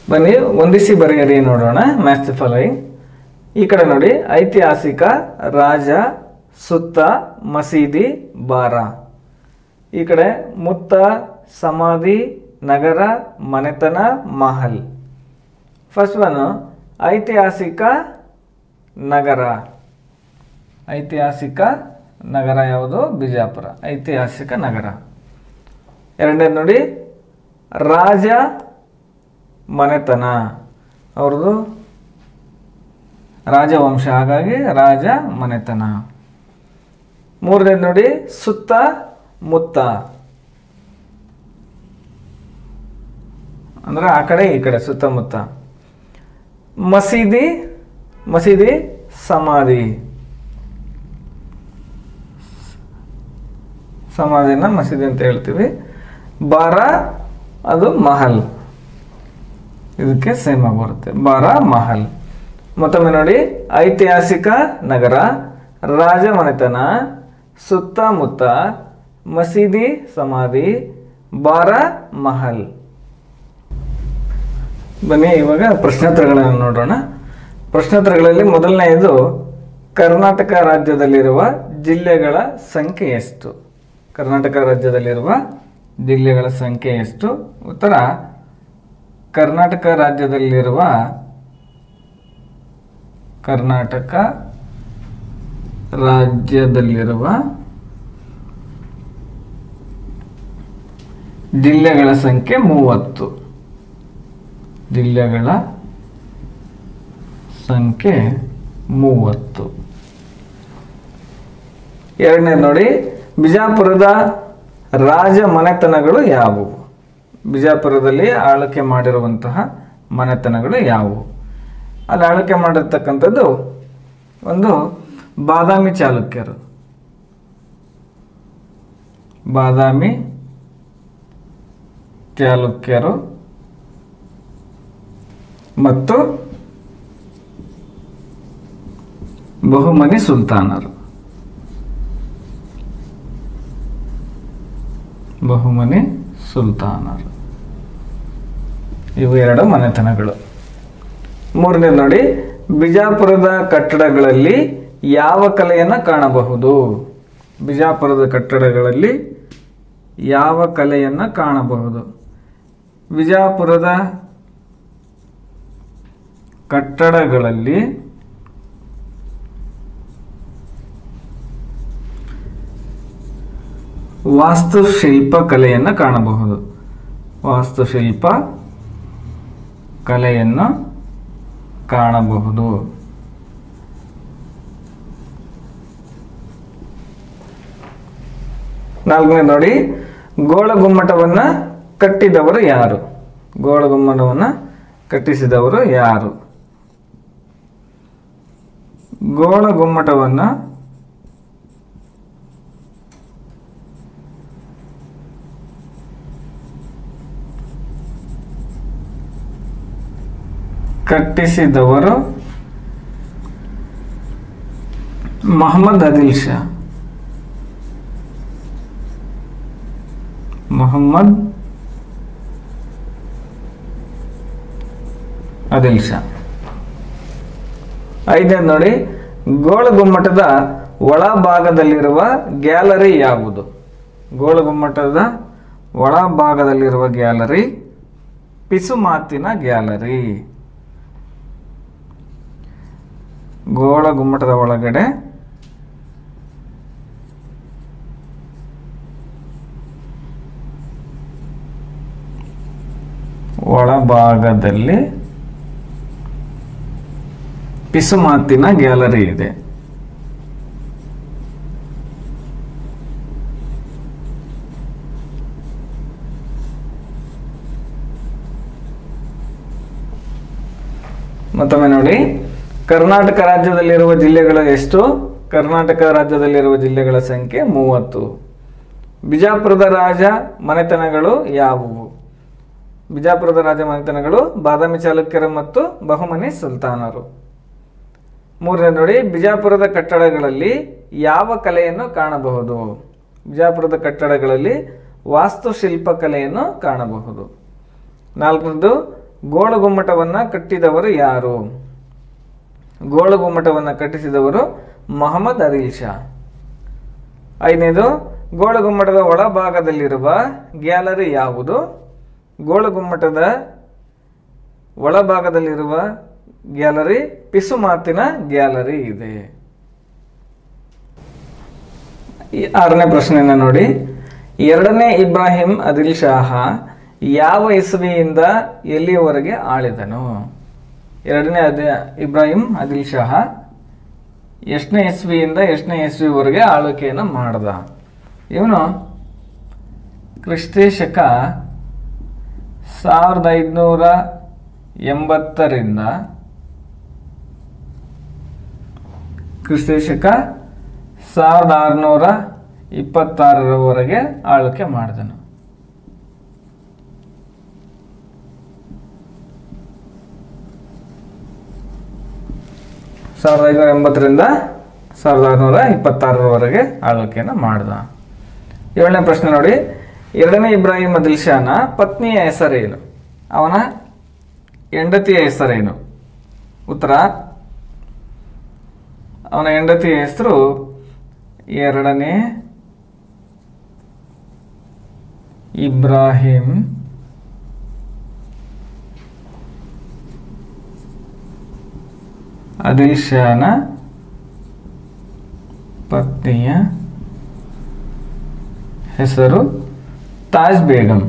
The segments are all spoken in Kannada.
ಬನ್ನಿ ಹೊಂದಿಸಿ ಬರೆಯಿರಿ ನೋಡೋಣ ಮ್ಯಾಚ್ ದ ಫಾಲೋಯಿಂಗ್ ಈ ಕಡೆ ನೋಡಿ ಐತಿಹಾಸಿಕ ರಾಜ ಸುತ್ತ ಮಸೀದಿ ಬಾರ ಈ ಕಡೆ ಮುತ್ತ ಸಮಾಧಿ ನಗರ ಮನೆತನ ಮಹಲ್ ಫಸ್ಟ್ ಒನ್ ಐತಿಹಾಸಿಕ ನಗರ ಐತಿಹಾಸಿಕ ನಗರ ಯಾವುದು ಬಿಜಾಪುರ ಐತಿಹಾಸಿಕ ನಗರ ಎರಡನೇದು ನೋಡಿ ರಾಜ ಮನೆತನ ಅವ್ರದ್ದು ರಾಜವಂಶ ಹಾಗಾಗಿ ರಾಜ ಮನೆತನ ಮೂರನೇದು ನೋಡಿ ಸುತ್ತ ಮುತ್ತ ಅಂದ್ರೆ ಆ ಕಡೆ ಈ ಕಡೆ ಸುತ್ತಮುತ್ತ ಮಸೀದಿ ಮಸೀದಿ ಸಮಾಧಿ ಸಮಾಧಿನ ಮಸೀದಿ ಅಂತ ಹೇಳ್ತೀವಿ ಬಾರ ಅದು ಮಹಲ್ ಇದಕ್ಕೆ ಸೇಮ್ ಆಗಿ ಬರುತ್ತೆ ಬಾರ ಮಹಲ್ ಮತ್ತೊಮ್ಮೆ ನೋಡಿ ಐತಿಹಾಸಿಕ ನಗರ ರಾಜ ಮನೆತನ ಸುತ್ತಮುತ್ತ ಮಸೀದಿ ಸಮಾಧಿ ಬಾರ ಮಹಲ್ ಬನ್ನಿ ಇವಾಗ ಪ್ರಶ್ನೋತ್ತರಗಳನ್ನು ನೋಡೋಣ ಪ್ರಶ್ನೋತ್ತರಗಳಲ್ಲಿ ಮೊದಲನೆಯದು ಕರ್ನಾಟಕ ರಾಜ್ಯದಲ್ಲಿರುವ ಜಿಲ್ಲೆಗಳ ಸಂಖ್ಯೆ ಎಷ್ಟು ಕರ್ನಾಟಕ ರಾಜ್ಯದಲ್ಲಿರುವ ಜಿಲ್ಲೆಗಳ ಸಂಖ್ಯೆ ಎಷ್ಟು ಉತ್ತರ ಕರ್ನಾಟಕ ರಾಜ್ಯದಲ್ಲಿರುವ ಕರ್ನಾಟಕ ರಾಜ್ಯದಲ್ಲಿರುವ ಜಿಲ್ಲೆಗಳ ಸಂಖ್ಯೆ ಮೂವತ್ತು ಜಿಲ್ಲೆಗಳ ಸಂಖ್ಯೆ ಮೂವತ್ತು ಎರಡನೇ ನೋಡಿ ಬಿಜಾಪುರದ ರಾಜ ಮನೆತನಗಳು ಯಾವುವು ಬಿಜಾಪುರದಲ್ಲಿ ಆಳ್ವಿಕೆ ಮಾಡಿರುವಂತಹ ಮನೆತನಗಳು ಯಾವುವು ಅಲ್ಲಿ ಆಳ್ವಿಕೆ ಮಾಡಿರ್ತಕ್ಕಂಥದ್ದು ಒಂದು ಬಾದಾಮಿ ಚಾಲುಕ್ಯರು ಬಾದಾಮಿ ಚಾಲುಕ್ಯರು ಮತ್ತು ಬಹುಮನಿ ಸುಲ್ತಾನರು ಬಹುಮನಿ ಸುಲ್ತಾನರು ಇವು ಎರಡು ಮನೆತನಗಳು ಮೂರನೇ ನೋಡಿ ಬಿಜಾಪುರದ ಕಟ್ಟಡಗಳಲ್ಲಿ ಯಾವ ಕಲೆಯನ್ನು ಕಾಣಬಹುದು ಬಿಜಾಪುರದ ಕಟ್ಟಡಗಳಲ್ಲಿ ಯಾವ ಕಲೆಯನ್ನು ಕಾಣಬಹುದು ಬಿಜಾಪುರದ ಕಟ್ಟಡಗಳಲ್ಲಿ ವಾಸ್ತುಶಿಲ್ಪ ಕಲೆಯನ್ನು ಕಾಣಬಹುದು ವಾಸ್ತುಶಿಲ್ಪ ಕಲೆಯನ್ನು ಕಾಣಬಹುದು ನಾಲ್ಕನೇ ನೋಡಿ ಗೋಳಗುಮ್ಮಟವನ್ನು ಕಟ್ಟಿದವರು ಯಾರು ಗೋಳಗುಮ್ಮಟವನ್ನು ಕಟ್ಟಿಸಿದವರು ಯಾರು ಗೋಳಗುಮ್ಮಟವನ್ನು ಕಟ್ಟಿಸಿದವರು ಮೊಹಮ್ಮದ್ ಆದಿಲ್ ಶಾ ಮೊಹಮ್ಮದ್ ಆದಿಲ್ ಶಾ ಐದನೇ ನೋಡಿ ಗೋಳಗುಮ್ಮಟದ ಒಳಭಾಗದಲ್ಲಿರುವ ಗ್ಯಾಲರಿ ಯಾವುದು ಗೋಳಗುಮ್ಮಟದ ಒಳಭಾಗದಲ್ಲಿರುವ ಗ್ಯಾಲರಿ ಪಿಸುಮಾತಿನ ಗ್ಯಾಲರಿ ಗೋಳಗುಮ್ಮಟದ ಒಳಗಡೆ ಒಳಭಾಗದಲ್ಲಿ ಪಿಸುಮಾತಿನ ಗ್ಯಾಲರಿ ಇದೆ ಮತ್ತೊಮ್ಮೆ ನೋಡಿ ಕರ್ನಾಟಕ ರಾಜ್ಯದಲ್ಲಿರುವ ಜಿಲ್ಲೆಗಳು ಎಷ್ಟು ಕರ್ನಾಟಕ ರಾಜ್ಯದಲ್ಲಿರುವ ಜಿಲ್ಲೆಗಳ ಸಂಖ್ಯೆ ಮೂವತ್ತು ಬಿಜಾಪುರದ ರಾಜ ಮನೆತನಗಳು ಯಾವುವು ಬಿಜಾಪುರದ ರಾಜ ಮನೆತನಗಳು ಬಾದಾಮಿ ಚಾಲುಕ್ಯರು ಮತ್ತು ಬಹುಮನಿ ಸುಲ್ತಾನರು ಮೂರನೇ ನೋಡಿ ಬಿಜಾಪುರದ ಕಟ್ಟಡಗಳಲ್ಲಿ ಯಾವ ಕಲೆಯನ್ನು ಕಾಣಬಹುದು ಬಿಜಾಪುರದ ಕಟ್ಟಡಗಳಲ್ಲಿ ವಾಸ್ತುಶಿಲ್ಪ ಕಲೆಯನ್ನು ಕಾಣಬಹುದು ನಾಲ್ಕನೇದು ಗೋಳಗುಮ್ಮಟವನ್ನು ಕಟ್ಟಿದವರು ಯಾರು ಗೋಳಗುಮ್ಮಟವನ್ನು ಕಟ್ಟಿಸಿದವರು ಮೊಹಮ್ಮದ್ ಅದಿಲ್ ಶಾ ಐದನೇದು ಗೋಳಗುಮ್ಮಟದ ಒಳಭಾಗದಲ್ಲಿರುವ ಗ್ಯಾಲರಿ ಯಾವುದು ಗೋಳಗುಮ್ಮಟದ ಒಳಭಾಗದಲ್ಲಿರುವ ಗ್ಯಾಲರಿ ಪಿಸುಮಾತಿನ ಗ್ಯಾಲರಿ ಇದೆ ಈ ಆರನೇ ಪ್ರಶ್ನೆಯನ್ನು ನೋಡಿ ಎರಡನೇ ಇಬ್ರಾಹಿಂ ಅದಿಲ್ ಶಾಹ ಯಾವ ಇಸವಿಯಿಂದ ಎಲ್ಲಿಯವರೆಗೆ ಆಳಿದನು ಎರಡನೇ ಅದ ಇಬ್ರಾಹಿಂ ಅದಿಲ್ ಶಾಹ ಎಷ್ಟನೇ ಇಸ್ವಿಯಿಂದ ಎಷ್ಟನೇ ಇಸ್ವಿವರೆಗೆ ಆಳ್ವಿಕೆಯನ್ನು ಮಾಡ್ದ ಇವನು ಕ್ರಿಸ್ತಿ ಶಕ ಸಾವಿರದ ಐದುನೂರ ಎಂಬತ್ತರಿಂದ ಕ್ರಿಸ್ತಿ ಶಕ ಸಾವಿರದ ಆರುನೂರ ಇಪ್ಪತ್ತಾರರವರೆಗೆ ಆಳ್ವಿಕೆ ಮಾಡಿದನು ಸಾವಿರದ ಐನೂರ ಎಂಬತ್ತರಿಂದ ಸಾವಿರದ ಆರುನೂರ ಇಪ್ಪತ್ತಾರರವರೆಗೆ ಆಳ್ವಿಕೆಯನ್ನು ಮಾಡ್ದ ಏಳನೇ ಪ್ರಶ್ನೆ ನೋಡಿ ಎರಡನೇ ಇಬ್ರಾಹಿಂ ಅದಿಲ್ ಶಾನ ಪತ್ನಿಯ ಹೆಸರೇನು ಅವನ ಹೆಂಡತಿಯ ಹೆಸರೇನು ಉತ್ತರ ಅವನ ಹೆಂಡತಿಯ ಹೆಸರು ಎರಡನೇ ಇಬ್ರಾಹಿಂ ಅದಿಲ್ ಶಾನ ಪತ್ನಿಯ ಹೆಸರು ತಾಜ್ ಬೇಗಂ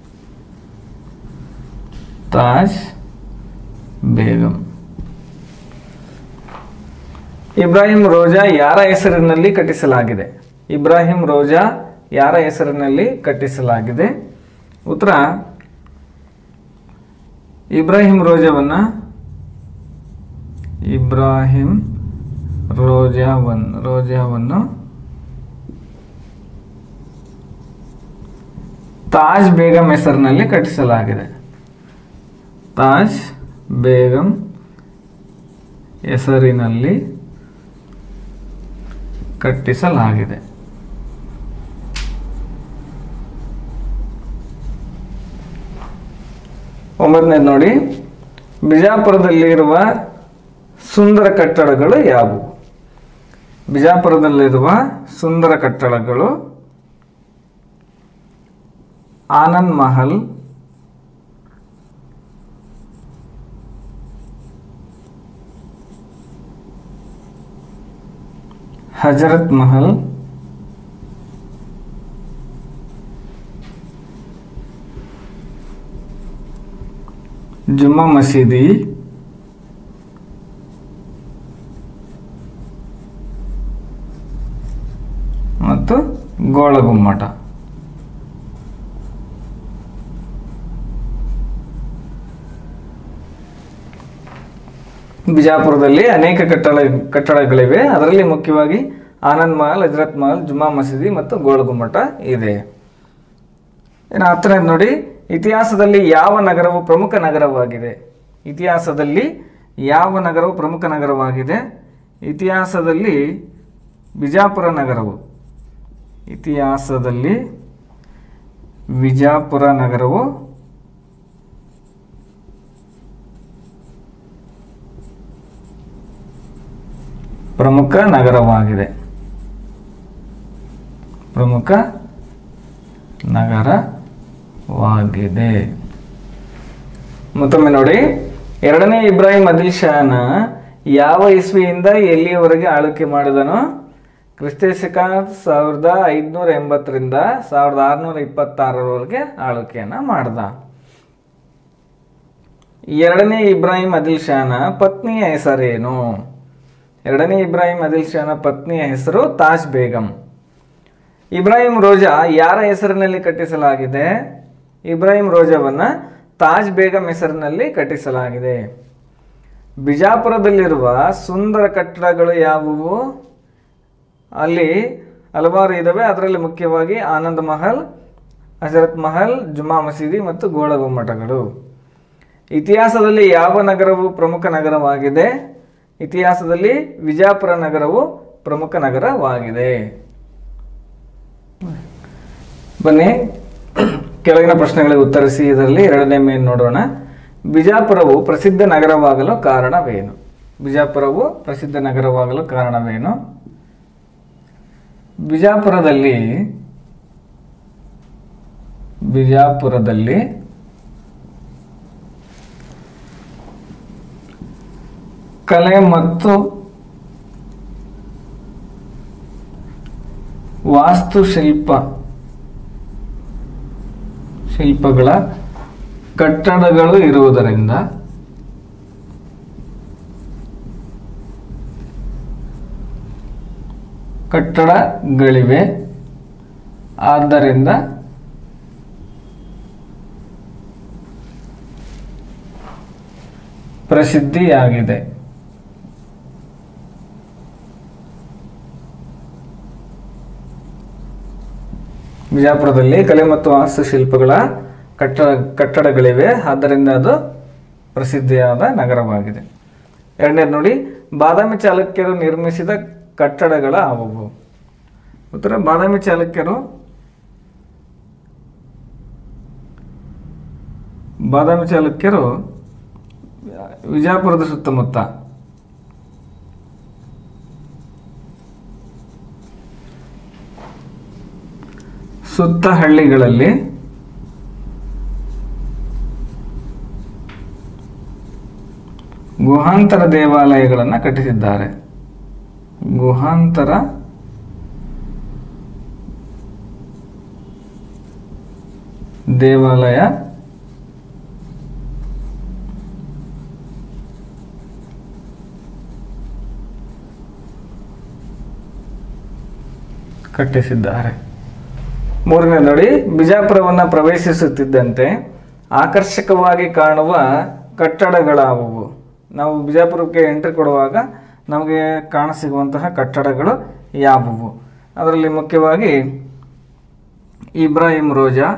ತಾಜ್ ಬೇಗಂ ಇಬ್ರಾಹಿಂ ರೋಜಾ ಯಾರ ಹೆಸರಿನಲ್ಲಿ ಕಟ್ಟಿಸಲಾಗಿದೆ ಇಬ್ರಾಹಿಂ ರೋಜಾ ಯಾರ ಹೆಸರಿನಲ್ಲಿ ಕಟ್ಟಿಸಲಾಗಿದೆ ಉತ್ತರ ಇಬ್ರಾಹಿಂ ರೋಜಾವನ್ನು ಇಬ್ರಾಹಿಂ ರೋಜಾವನ್ ರೋಜಾವನ್ನು ತಾಜ್ ಬೇಗಂ ಹೆಸರಿನಲ್ಲಿ ಕಟ್ಟಿಸಲಾಗಿದೆ ತಾಜ್ ಬೇಗಂ ಹೆಸರಿನಲ್ಲಿ ಕಟ್ಟಿಸಲಾಗಿದೆ ಒಂಬತ್ತನೇದು ನೋಡಿ ಬಿಜಾಪುರದಲ್ಲಿರುವ ಸುಂದರ ಕಟ್ಟಡಗಳು ಯಾವುವು ಬಿಜಾಪುರದಲ್ಲಿರುವ ಸುಂದರ ಕಟ್ಟಡಗಳು ಆನಂದ್ ಮಹಲ್ ಹಜರತ್ ಮಹಲ್ ಜುಮ್ಮಾ ಮಸೀದಿ ಮತ್ತು ಗೋಳಗುಮ್ಮಟ ಬಿಜಾಪುರದಲ್ಲಿ ಅನೇಕ ಕಟ್ಟಡ ಕಟ್ಟಡಗಳಿವೆ ಅದರಲ್ಲಿ ಮುಖ್ಯವಾಗಿ ಆನಂದ್ ಮಹಲ್ ಹಜರತ್ ಮಹಲ್ ಜುಮ್ಮಾ ಮಸೀದಿ ಮತ್ತು ಗೋಳಗುಮ್ಮಟ ಇದೆ ಇನ್ನು ಹತ್ತನೇದು ನೋಡಿ ಇತಿಹಾಸದಲ್ಲಿ ಯಾವ ನಗರವು ಪ್ರಮುಖ ನಗರವಾಗಿದೆ ಇತಿಹಾಸದಲ್ಲಿ ಯಾವ ನಗರವು ಪ್ರಮುಖ ನಗರವಾಗಿದೆ ಇತಿಹಾಸದಲ್ಲಿ ಬಿಜಾಪುರ ನಗರವು ಇತಿಹಾಸದಲ್ಲಿ ವಿಜಾಪುರ ನಗರವು ಪ್ರಮುಖ ನಗರವಾಗಿದೆ ಪ್ರಮುಖ ನಗರವಾಗಿದೆ ಮತ್ತೊಮ್ಮೆ ನೋಡಿ ಎರಡನೇ ಇಬ್ರಾಹಿಂ ಅದಿಲ್ ಶಾನ ಯಾವ ಇಸ್ವಿಯಿಂದ ಎಲ್ಲಿಯವರೆಗೆ ಆಳ್ವಿಕೆ ಮಾಡಿದನು ಕ್ರಿಸ್ತಶಕ ಸಾವಿರದ ಐದುನೂರ ಎಂಬತ್ತರಿಂದ ಸಾವಿರದ ಆರುನೂರ ಇಪ್ಪತ್ತಾರರವರೆಗೆ ಆಳ್ವಿಕೆಯನ್ನು ಮಾಡ್ದ ಎರಡನೇ ಇಬ್ರಾಹಿಂ ಅದಿಲ್ ಶಾನ ಪತ್ನಿಯ ಹೆಸರೇನು ಎರಡನೇ ಇಬ್ರಾಹಿಂ ಅದಿಲ್ ಶಾನ ಪತ್ನಿಯ ಹೆಸರು ತಾಜ್ ಬೇಗಂ ಇಬ್ರಾಹಿಂ ರೋಜಾ ಯಾರ ಹೆಸರಿನಲ್ಲಿ ಕಟ್ಟಿಸಲಾಗಿದೆ ಇಬ್ರಾಹಿಂ ರೋಜಾವನ್ನು ತಾಜ್ ಬೇಗಂ ಹೆಸರಿನಲ್ಲಿ ಕಟ್ಟಿಸಲಾಗಿದೆ ಬಿಜಾಪುರದಲ್ಲಿರುವ ಸುಂದರ ಕಟ್ಟಡಗಳು ಯಾವುವು ಅಲ್ಲಿ ಹಲವಾರು ಇದ್ದಾವೆ ಅದರಲ್ಲಿ ಮುಖ್ಯವಾಗಿ ಆನಂದ್ ಮಹಲ್ ಹಜರತ್ ಮಹಲ್ ಜುಮ್ಮಾ ಮಸೀದಿ ಮತ್ತು ಗೋಳಗುಮ್ಮಟಗಳು ಇತಿಹಾಸದಲ್ಲಿ ಯಾವ ನಗರವು ಪ್ರಮುಖ ನಗರವಾಗಿದೆ ಇತಿಹಾಸದಲ್ಲಿ ವಿಜಾಪುರ ನಗರವು ಪ್ರಮುಖ ನಗರವಾಗಿದೆ ಬನ್ನಿ ಕೆಳಗಿನ ಪ್ರಶ್ನೆಗಳಿಗೆ ಉತ್ತರಿಸಿ ಇದರಲ್ಲಿ ಎರಡನೇ ಮೇನ್ ನೋಡೋಣ ಬಿಜಾಪುರವು ಪ್ರಸಿದ್ಧ ನಗರವಾಗಲು ಕಾರಣವೇನು ಬಿಜಾಪುರವು ಪ್ರಸಿದ್ಧ ನಗರವಾಗಲು ಕಾರಣವೇನು ಬಿಜಾಪುರದಲ್ಲಿ ಬಿಜಾಪುರದಲ್ಲಿ ಕಲೆ ಮತ್ತು ವಾಸ್ತುಶಿಲ್ಪ ಶಿಲ್ಪಗಳ ಕಟ್ಟಡಗಳು ಇರುವುದರಿಂದ ಕಟ್ಟಡಗಳಿವೆ ಆದ್ದರಿಂದ ಪ್ರಸಿದ್ಧಿಯಾಗಿದೆ ಬಿಜಾಪುರದಲ್ಲಿ ಕಲೆ ಮತ್ತು ವಾಸ್ತುಶಿಲ್ಪಗಳ ಕಟ್ಟಡ ಕಟ್ಟಡಗಳಿವೆ ಆದ್ದರಿಂದ ಅದು ಪ್ರಸಿದ್ಧಿಯಾದ ನಗರವಾಗಿದೆ ಎರಡನೇದು ನೋಡಿ ಬಾದಾಮಿ ಚಾಲುಕ್ಯರು ನಿರ್ಮಿಸಿದ ಕಟ್ಟಡಗಳ ಅವುವು ಉತ್ತರ ಬಾದಾಮಿ ಚಾಲುಕ್ಯರು ಬಾದಾಮಿ ಚಾಲುಕ್ಯರು ವಿಜಯಪುರದ ಸುತ್ತಮುತ್ತ ಸುತ್ತ ಹಳ್ಳಿಗಳಲ್ಲಿ ಗುಹಾಂತರ ದೇವಾಲಯಗಳನ್ನು ಕಟ್ಟಿಸಿದ್ದಾರೆ ಗುಹಾಂತರ ದೇವಾಲಯ ಕಟ್ಟಿಸಿದ್ದಾರೆ ಮೂರನೇ ನೋಡಿ ಬಿಜಾಪುರವನ್ನು ಪ್ರವೇಶಿಸುತ್ತಿದ್ದಂತೆ ಆಕರ್ಷಕವಾಗಿ ಕಾಣುವ ಕಟ್ಟಡಗಳಾವುವು ನಾವು ಬಿಜಾಪುರಕ್ಕೆ ಎಂಟ್ರಿ ಕೊಡುವಾಗ ನಮಗೆ ಕಾಣಸಿಗುವಂತಹ ಕಟ್ಟಡಗಳು ಯಾವುವು ಅದರಲ್ಲಿ ಮುಖ್ಯವಾಗಿ ಇಬ್ರಾಹಿಂ ರೋಜಾ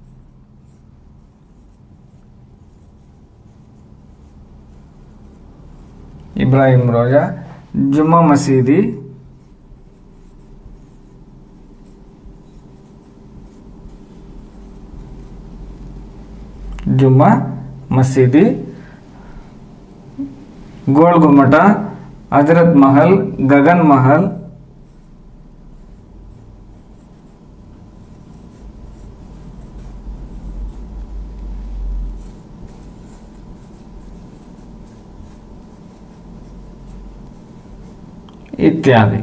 ಇಬ್ರಾಹಿಂ ರೋಜಾ ಜುಮ್ಮಾ ಮಸೀದಿ ಜುಮ್ಮಾ ಮಸೀದಿ ಗೋಲ್ ಗುಮ್ಮಟ ಹಜರತ್ ಮಹಲ್ ಗಗನ್ ಮಹಲ್ ಇತ್ಯಾದಿ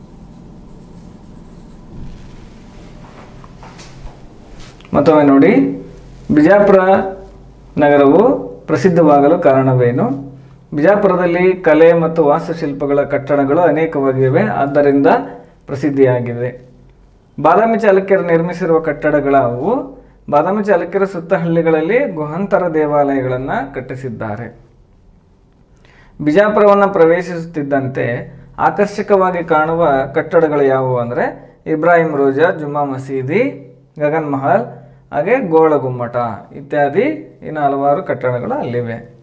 ಮತ್ತೊಮ್ಮೆ ನೋಡಿ ಬಿಜಾಪುರ ನಗರವು ಪ್ರಸಿದ್ಧವಾಗಲು ಕಾರಣವೇನು ಬಿಜಾಪುರದಲ್ಲಿ ಕಲೆ ಮತ್ತು ವಾಸ್ತುಶಿಲ್ಪಗಳ ಕಟ್ಟಡಗಳು ಅನೇಕವಾಗಿವೆ ಆದ್ದರಿಂದ ಪ್ರಸಿದ್ಧಿಯಾಗಿವೆ ಬಾದಾಮಿ ಚಾಲುಕ್ಯರು ನಿರ್ಮಿಸಿರುವ ಕಟ್ಟಡಗಳವು ಬಾದಾಮಿ ಚಾಲುಕ್ಯರ ಸುತ್ತ ಹಳ್ಳಿಗಳಲ್ಲಿ ಗುಹಾಂತರ ದೇವಾಲಯಗಳನ್ನು ಕಟ್ಟಿಸಿದ್ದಾರೆ ಬಿಜಾಪುರವನ್ನು ಪ್ರವೇಶಿಸುತ್ತಿದ್ದಂತೆ ಆಕರ್ಷಕವಾಗಿ ಕಾಣುವ ಕಟ್ಟಡಗಳು ಯಾವುವು ಅಂದರೆ ಇಬ್ರಾಹಿಂ ರೋಜಾ ಜುಮ್ಮಾ ಮಸೀದಿ ಗಗನ್ ಮಹಲ್ ಹಾಗೆ ಗೋಳ ಗುಮ್ಮಟ ಇತ್ಯಾದಿ ಇನ್ನು ಹಲವಾರು ಕಟ್ಟಡಗಳು ಅಲ್ಲಿವೆ